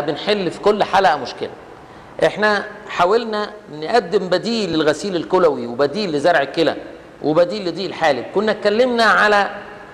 بنحل في كل حلقه مشكله احنا حاولنا نقدم بديل للغسيل الكلوي وبديل لزرع الكلى وبديل لضيق الحالب كنا اتكلمنا على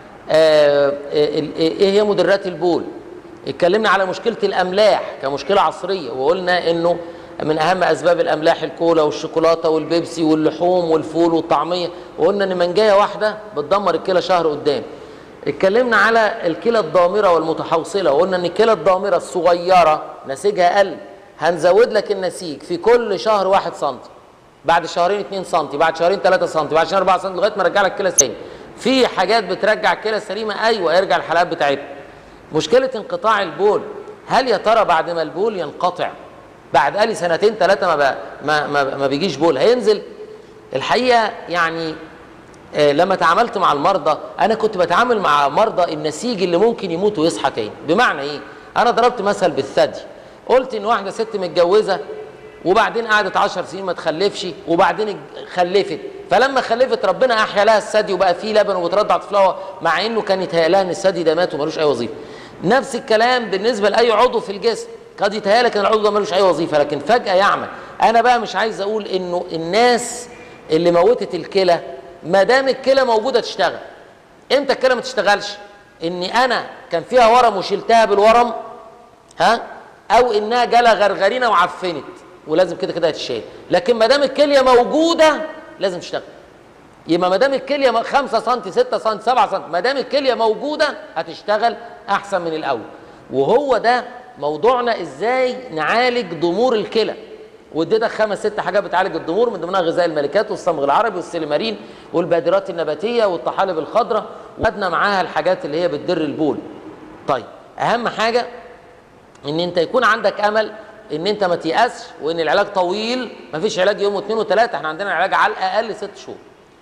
آه، ال- ايه هي مدرات البول اتكلمنا على مشكله الاملاح كمشكله عصريه وقلنا انه من اهم اسباب الاملاح الكولا والشوكولاته والبيبسي واللحوم والفول والطعميه وقلنا ان منجايه واحده بتدمر الكلى شهر قدام اتكلمنا على الكلى الضامره والمتحوصله وقلنا ان الكلى الضامره الصغيره نسيجها قل هنزود لك النسيج في كل شهر واحد سنتي بعد شهرين 2 سم بعد شهرين 3 سم بعد شهرين 4 سم لغايه ما ارجع لك الكلى تاني في حاجات بترجع الكلى السليمه ايوه ارجع الحلقات بتاعتها مشكله انقطاع البول هل يا ترى بعد ما البول ينقطع بعد قالي سنتين ثلاثه ما, بقى ما, ما, ما بيجيش بول هينزل الحقيقه يعني آه، لما تعاملت مع المرضى انا كنت بتعامل مع مرضى النسيج اللي ممكن يموت ويصحى تاني بمعنى ايه انا ضربت مثل بالثدي قلت ان واحده ست متجوزه وبعدين قعدت 10 سنين ما تخلفش وبعدين خلفت فلما خلفت ربنا احيا لها الثدي وبقى فيه لبن وبترضع طفلها مع انه كان يتهيأ لها ان الثدي ده مات وملوش اي وظيفه نفس الكلام بالنسبه لاي عضو في الجسم قد يتهيأ لك ان العضو ده ملوش اي وظيفه لكن فجاه يعمل انا بقى مش عايز اقول انه الناس اللي موتت الكلى ما دام الكلى موجوده تشتغل امتى الكلى ما تشتغلش اني انا كان فيها ورم وشلتها بالورم ها او انها جالها غرغرينه وعفنت ولازم كده كده هتشيل لكن ما دام الكليه موجوده لازم تشتغل يبقى ما دام الكليه 5 سم 6 سم 7 سم ما دام الكليه موجوده هتشتغل احسن من الاول وهو ده موضوعنا ازاي نعالج ضمور الكلى واديتك خمس ست حاجات بتعالج الضمور من ضمنها غذاء الملكات والصمغ العربي والسيلمارين والبادرات النباتيه والطحالب الخضراء وخدنا معاها الحاجات اللي هي بتدر البول طيب اهم حاجه ان انت يكون عندك امل ان انت ما تيأسش وان العلاج طويل ما فيش علاج يوم واثنين وثلاثه احنا عندنا العلاج على الاقل ست شهور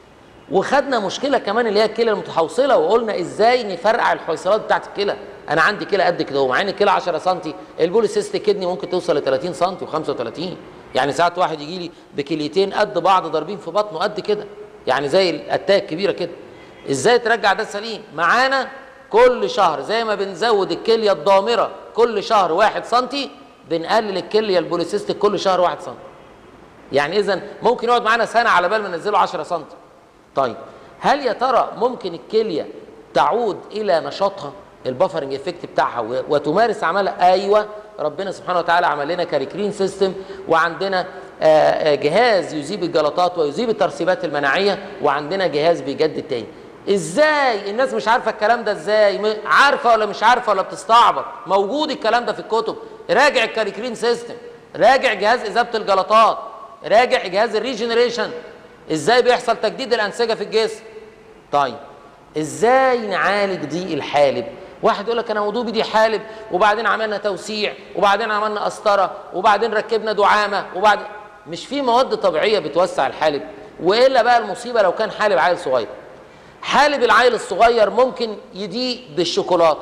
وخدنا مشكله كمان اللي هي الكلى المتحوصله وقلنا ازاي نفرقع الحويصلات بتاعت الكلى انا عندي كلى قد كده ومع ان الكلى 10 سم البوليسيست كدني ممكن توصل ل 30 سم و35 يعني ساعات واحد يجي لي بكليتين قد بعض ضاربين في بطنه قد كده يعني زي الاتاك كبيره كده ازاي ترجع ده سليم معانا كل شهر زي ما بنزود الكليه الضامره كل شهر واحد سنتي بنقلل الكليه البوليسيستيك كل شهر واحد سنتي يعني اذا ممكن يقعد معانا سنه على بال ما ننزله 10 سم طيب هل يا ترى ممكن الكليه تعود الى نشاطها البفرنج افكت بتاعها و- وتمارس عملها ايوه ربنا سبحانه وتعالى عمل لنا كاريكرين سيستم وعندنا آه، آه، جهاز يذيب الجلطات ويذيب الترسيبات المناعيه وعندنا جهاز بيجدد تاني ازاي الناس مش عارفه الكلام ده ازاي م- عارفه ولا مش عارفه ولا بتستعبط موجود الكلام ده في الكتب راجع الكاريكرين سيستم راجع جهاز اذابه الجلطات راجع جهاز الريجنريشن ازاي بيحصل تجديد الانسجه في الجسم طيب ازاي نعالج ضيق الحالب واحد يقول لك انا وضوبي دي حالب وبعدين عملنا توسيع وبعدين عملنا قسطره وبعدين ركبنا دعامه وبعد مش في مواد طبيعيه بتوسع الحالب والا بقى المصيبه لو كان حالب عيل صغير حالب العيل الصغير ممكن يضيق بالشوكولاته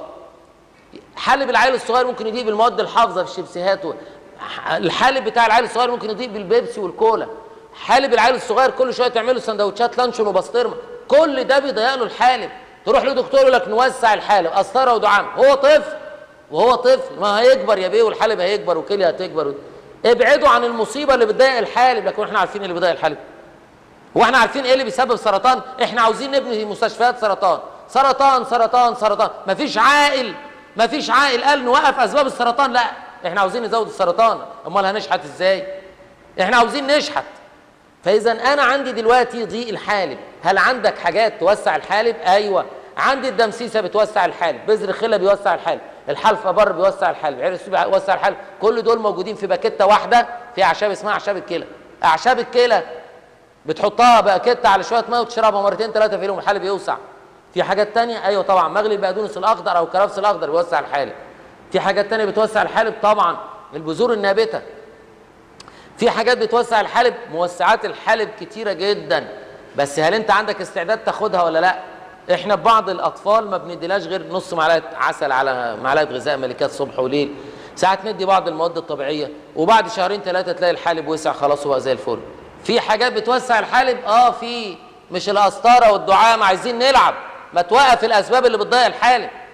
حالب العيل الصغير ممكن يضيق بالمواد الحافظه في الشيبسيهات و... الحالب بتاع العيل الصغير ممكن يضيق بالبيبسي والكولا حالب العيل الصغير كل شويه تعمله سندوتشات لانشون وبسطرمه كل ده بيضيق له الحالب تروح لدكتور يقول لك نوسع الحالب قسطره ودعام هو طفل وهو طفل ما هيكبر يا بيه والحالب هيكبر والكليه هتكبر ابعدوا عن المصيبه اللي بتضايق الحالب لكن احنا عارفين اللي بيضايق الحالب هو احنا عارفين ايه اللي بيسبب سرطان احنا عاوزين نبني مستشفيات سرطان سرطان سرطان سرطان مفيش عاقل مفيش عاقل قال نوقف اسباب السرطان لا احنا عاوزين نزود السرطان امال هنشحت ازاي احنا عاوزين نشحت فاذا انا عندي دلوقتي ضيق الحالب هل عندك حاجات توسع الحالب ايوه عندي الدمسيسه بتوسع الحالب بذر خله بيوسع الحالب الحلفه بر بيوسع الحالب عرق السوبي بيوسع الحالب كل دول موجودين في باكيته واحده في اعشاب اسمها اعشاب الكلى اعشاب الكلى بتحطها باكيته على شويه ميه وتشربها مرتين ثلاثه في اليوم الحالب يوسع في حاجات تانية ايوه طبعا مغلي البقدونس الاخضر او الكرفس الاخضر بيوسع الحالب في حاجات تانية بتوسع الحالب طبعا البذور النابته في حاجات بتوسع الحالب موسعات الحالب كتيره جدا بس هل انت عندك استعداد تاخدها ولا لا احنا ببعض الاطفال ما بنديلاش غير نص معلقه عسل على معلقه غذاء ملكات صبح وليل ساعات ندي بعض المواد الطبيعيه وبعد شهرين ثلاثه تلاقي الحالب وسع خلاص وبقى زي الفل في حاجات بتوسع الحالب اه في مش القسطره والدعامه عايزين نلعب ما توقف الاسباب اللي بتضيع الحالب